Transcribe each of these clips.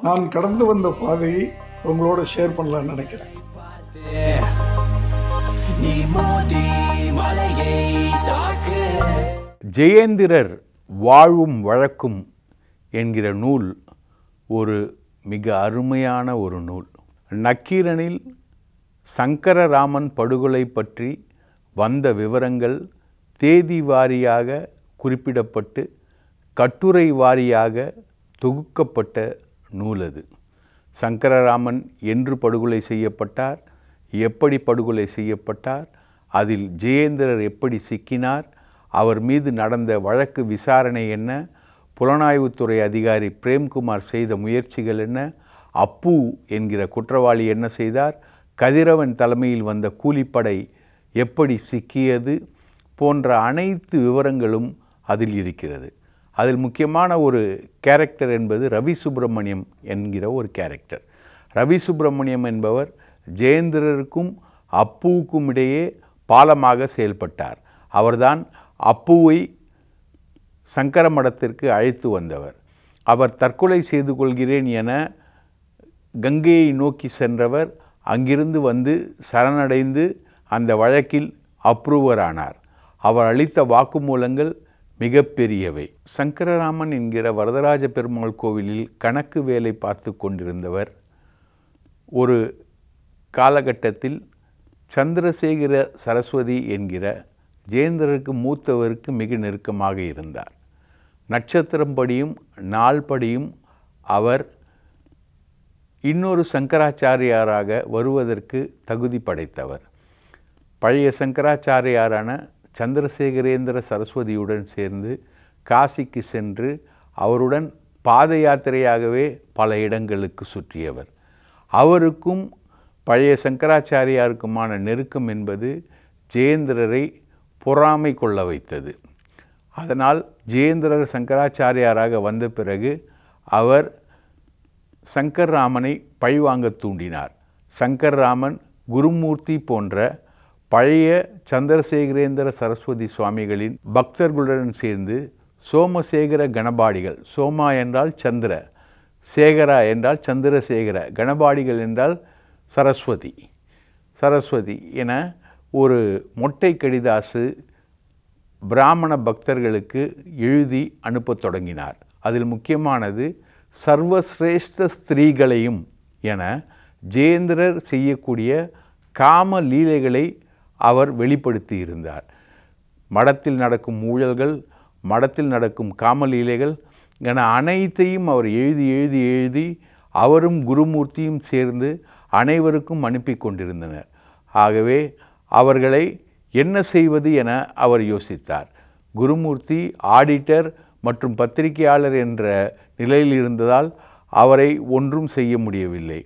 நான் கடந்து வந்த பாதையை உங்களோட ஷேர் பண்ணலாம்னு நினைக்கிறேன் நீ மோதி மலையை தாக்கு ஜெயேந்திரர் வாழும் வழக்கும் என்கிற நூல் ஒரு மிக அருமையான ஒரு நூல் நக்கீரனில் சங்கரராமன் படுகொலை பற்றி வந்த விவரங்கள் தேதி வாரியாக குறிப்பிடப்பட்டு கட்டுரை வாரியாக தொகுக்கப்பட்ட நூல் அது சங்கரராமன் என்று படுகொலை செய்யப்பட்டார் எப்படி படுகொலை செய்யப்பட்டார் அதில் ஜெயேந்திரர் எப்படி சிக்கினார் அவர் மீது நடந்த வழக்கு விசாரணை என்ன புலனாய்வுத்துறை அதிகாரி பிரேம்குமார் செய்த முயற்சிகள் என்ன அப்பு என்கிற குற்றவாளி என்ன செய்தார் கதிரவன் தலைமையில் வந்த கூலிப்படை எப்படி சிக்கியது போன்ற அனைத்து விவரங்களும் அதில் இருக்கிறது அதில் முக்கியமான ஒரு கேரக்டர் என்பது ரவி சுப்பிரமணியம் என்கிற ஒரு கேரக்டர் ரவி சுப்பிரமணியம் என்பவர் ஜெயேந்திரருக்கும் அப்புவுக்கும் இடையே பாலமாக செயல்பட்டார் அவர்தான் அப்புவை சங்கர மடத்திற்கு அழைத்து வந்தவர் அவர் தற்கொலை செய்து கொள்கிறேன் என கங்கையை நோக்கி சென்றவர் அங்கிருந்து வந்து சரணடைந்து அந்த வழக்கில் அப்ரூவர் ஆனார் அவர் அளித்த வாக்குமூலங்கள் மிகப்பெரியவை சங்கரராமன் என்கிற வரதராஜ பெருமாள் கோவிலில் கணக்கு வேலை பார்த்து கொண்டிருந்தவர் ஒரு காலகட்டத்தில் சந்திரசேகர சரஸ்வதி என்கிற ஜெயேந்திரருக்கு மூத்தவருக்கு மிக நெருக்கமாக இருந்தார் நட்சத்திரம்படியும் நாள்படியும் அவர் இன்னொரு சங்கராச்சாரியாராக வருவதற்கு தகுதி படைத்தவர் பழைய சங்கராச்சாரியாரான சந்திரசேகரேந்திர சரஸ்வதியுடன் சேர்ந்து காசிக்கு சென்று அவருடன் பாத யாத்திரையாகவே பல இடங்களுக்கு சுற்றியவர் அவருக்கும் பழைய சங்கராச்சாரியாருக்குமான நெருக்கம் என்பது ஜெயேந்திரரை பொறாமை கொள்ள வைத்தது அதனால் ஜெயேந்திரர் சங்கராச்சாரியாராக வந்த பிறகு அவர் சங்கர்ராமனை பழிவாங்க தூண்டினார் சங்கர்ராமன் குருமூர்த்தி போன்ற பழைய சந்திரசேகரேந்திர சரஸ்வதி சுவாமிகளின் பக்தர்களுடன் சேர்ந்து சோமசேகர கணபாடிகள் சோமா என்றால் சந்திர சேகரா என்றால் சந்திரசேகர கணபாடிகள் என்றால் சரஸ்வதி சரஸ்வதி என ஒரு மொட்டை கடிதாசு பிராமண பக்தர்களுக்கு எழுதி அனுப்பத் தொடங்கினார் அதில் முக்கியமானது சர்வசிரேஷ்ட ஸ்திரீகளையும் என ஜெயேந்திரர் செய்யக்கூடிய காம லீலைகளை அவர் வெளிப்படுத்தி இருந்தார் மடத்தில் நடக்கும் ஊழல்கள் மடத்தில் நடக்கும் காமலீலைகள் என அனைத்தையும் அவர் எழுதி எழுதி எழுதி அவரும் குருமூர்த்தியும் சேர்ந்து அனைவருக்கும் அனுப்பி கொண்டிருந்தனர் ஆகவே அவர்களை என்ன செய்வது என அவர் யோசித்தார் குருமூர்த்தி ஆடிட்டர் மற்றும் பத்திரிகையாளர் என்ற நிலையில் இருந்ததால் அவரை ஒன்றும் செய்ய முடியவில்லை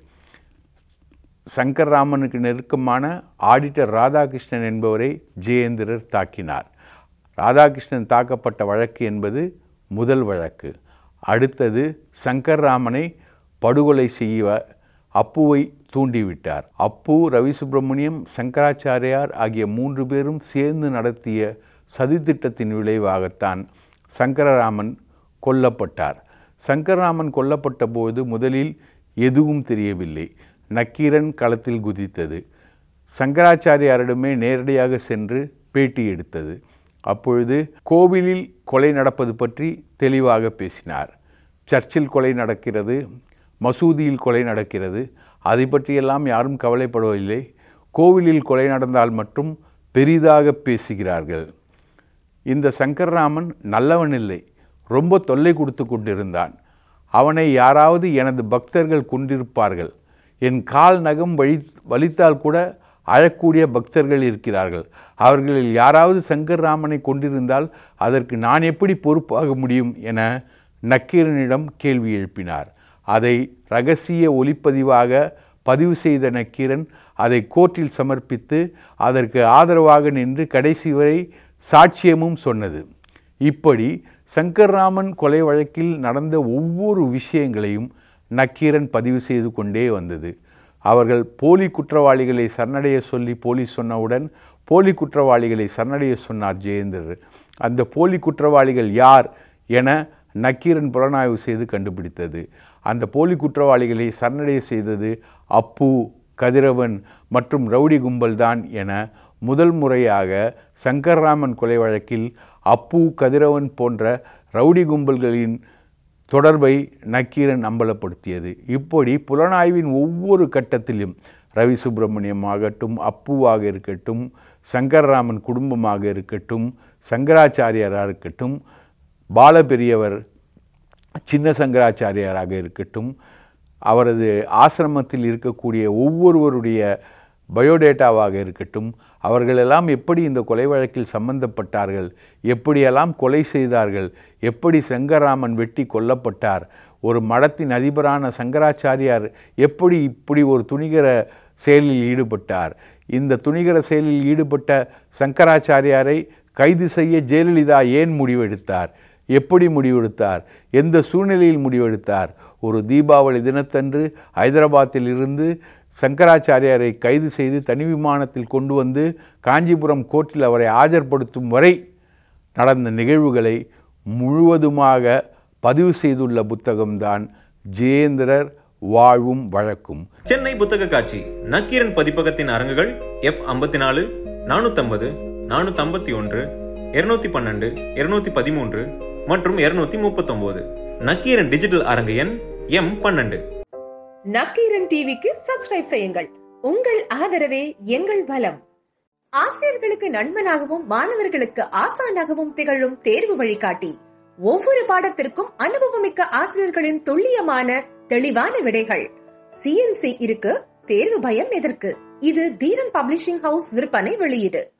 சங்கர்ராமனுக்கு நெருக்கமான ஆடிட்டர் ராதாகிருஷ்ணன் என்பவரை ஜெயேந்திரர் தாக்கினார் ராதாகிருஷ்ணன் தாக்கப்பட்ட வழக்கு என்பது முதல் வழக்கு அடுத்தது சங்கர்ராமனை படுகொலை செய்ய அப்புவை தூண்டிவிட்டார் அப்பு ரவி சுப்பிரமணியம் சங்கராச்சாரியார் ஆகிய மூன்று பேரும் சேர்ந்து நடத்திய சதித்திட்டத்தின் விளைவாகத்தான் சங்கரராமன் கொல்லப்பட்டார் சங்கரராமன் கொல்லப்பட்ட போது முதலில் எதுவும் தெரியவில்லை நக்கீரன் களத்தில் குதித்தது சங்கராச்சாரியாரிடமே நேரடியாக சென்று பேட்டி எடுத்தது அப்பொழுது கோவிலில் கொலை நடப்பது பற்றி தெளிவாக பேசினார் சர்ச்சில் கொலை நடக்கிறது மசூதியில் கொலை நடக்கிறது அதை பற்றியெல்லாம் யாரும் கவலைப்படவில்லை கோவிலில் கொலை நடந்தால் மட்டும் பெரிதாக பேசுகிறார்கள் இந்த சங்கர்ராமன் நல்லவன் இல்லை ரொம்ப தொல்லை கொடுத்து கொண்டிருந்தான் அவனை யாராவது எனது பக்தர்கள் கொண்டிருப்பார்கள் என் கால் நகம் வழி வலித்தால் கூட அழக்கூடிய பக்தர்கள் இருக்கிறார்கள் அவர்களில் யாராவது சங்கர்ராமனை கொண்டிருந்தால் அதற்கு நான் எப்படி பொறுப்பாக முடியும் என நக்கீரனிடம் கேள்வி எழுப்பினார் அதை ரகசிய ஒளிப்பதிவாக பதிவு செய்த நக்கீரன் அதை கோர்ட்டில் சமர்ப்பித்து அதற்கு ஆதரவாக நின்று கடைசி வரை சாட்சியமும் சொன்னது இப்படி சங்கர்ராமன் கொலை வழக்கில் நடந்த ஒவ்வொரு விஷயங்களையும் நக்கீரன் பதிவு செய்து கொண்டே வந்தது அவர்கள் போலி குற்றவாளிகளை சரணடைய சொல்லி போலீஸ் சொன்னவுடன் போலி குற்றவாளிகளை சரணடைய சொன்னார் ஜெயேந்திரர் அந்த போலி குற்றவாளிகள் யார் என நக்கீரன் புலனாய்வு செய்து கண்டுபிடித்தது அந்த போலி குற்றவாளிகளை சரணடைய செய்தது அப்பு கதிரவன் மற்றும் ரவுடி கும்பல்தான் என முதல் முறையாக சங்கர்ராமன் கொலை வழக்கில் அப்பு கதிரவன் போன்ற ரவுடி கும்பல்களின் தொடர்பை நக்கீரன் அம்பலப்படுத்தியது இப்படி புலனாய்வின் ஒவ்வொரு கட்டத்திலும் ரவி சுப்பிரமணியம் ஆகட்டும் அப்புவாக இருக்கட்டும் சங்கர்ராமன் குடும்பமாக இருக்கட்டும் சங்கராச்சாரியாராக இருக்கட்டும் பாலபெரியவர் சின்ன சங்கராச்சாரியாராக இருக்கட்டும் அவரது ஆசிரமத்தில் இருக்கக்கூடிய ஒவ்வொருவருடைய பயோடேட்டாவாக இருக்கட்டும் அவர்களெல்லாம் எப்படி இந்த கொலை வழக்கில் சம்பந்தப்பட்டார்கள் எப்படியெல்லாம் கொலை செய்தார்கள் எப்படி செங்கராமன் வெட்டி கொல்லப்பட்டார் ஒரு மடத்தின் அதிபரான சங்கராச்சாரியார் எப்படி இப்படி ஒரு துணிகர செயலில் ஈடுபட்டார் இந்த துணிகர செயலில் ஈடுபட்ட சங்கராச்சாரியாரை கைது செய்ய ஜெயலலிதா ஏன் முடிவெடுத்தார் எப்படி முடிவெடுத்தார் எந்த சூழ்நிலையில் முடிவெடுத்தார் ஒரு தீபாவளி தினத்தன்று ஹைதராபாத்தில் இருந்து சங்கராச்சாரியாரை கைது செய்து தனி விமானத்தில் கொண்டு வந்து காஞ்சிபுரம் கோர்ட்டில் அவரை ஆஜர்படுத்தும் வரை நடந்த நிகழ்வுகளை முழுவதுமாக பதிவு செய்துள்ள புத்தகம்தான் ஜெயேந்திரர் வாழ்வும் வழக்கும் சென்னை புத்தக காட்சி நக்கீரன் பதிப்பகத்தின் அரங்குகள் எஃப் ஐம்பத்தி நாலு நானூத்தம்பது நானூத்தி ஒன்று இருநூத்தி பன்னெண்டு இருநூத்தி பதிமூன்று மற்றும் இருநூத்தி முப்பத்தொன்பது நக்கீரன் டிஜிட்டல் அரங்கு எண் எம் பன்னெண்டு நக்கீரன் டிவிக்கு சப்ஸ்கிரைப் செய்யுங்கள் உங்கள் ஆதரவே எங்கள் பலம் ஆசிரியர்களுக்கு நண்பனாகவும் மாணவர்களுக்கு ஆசானாகவும் திகழும் தேர்வு வழிகாட்டி ஒவ்வொரு பாடத்திற்கும் அனுபவமிக்க ஆசிரியர்களின் துல்லியமான தெளிவான விடைகள் சிஎன்சி இருக்கு தேர்வு பயம் எதற்கு இது தீரன் பப்ளிஷிங் ஹவுஸ் விற்பனை வெளியீடு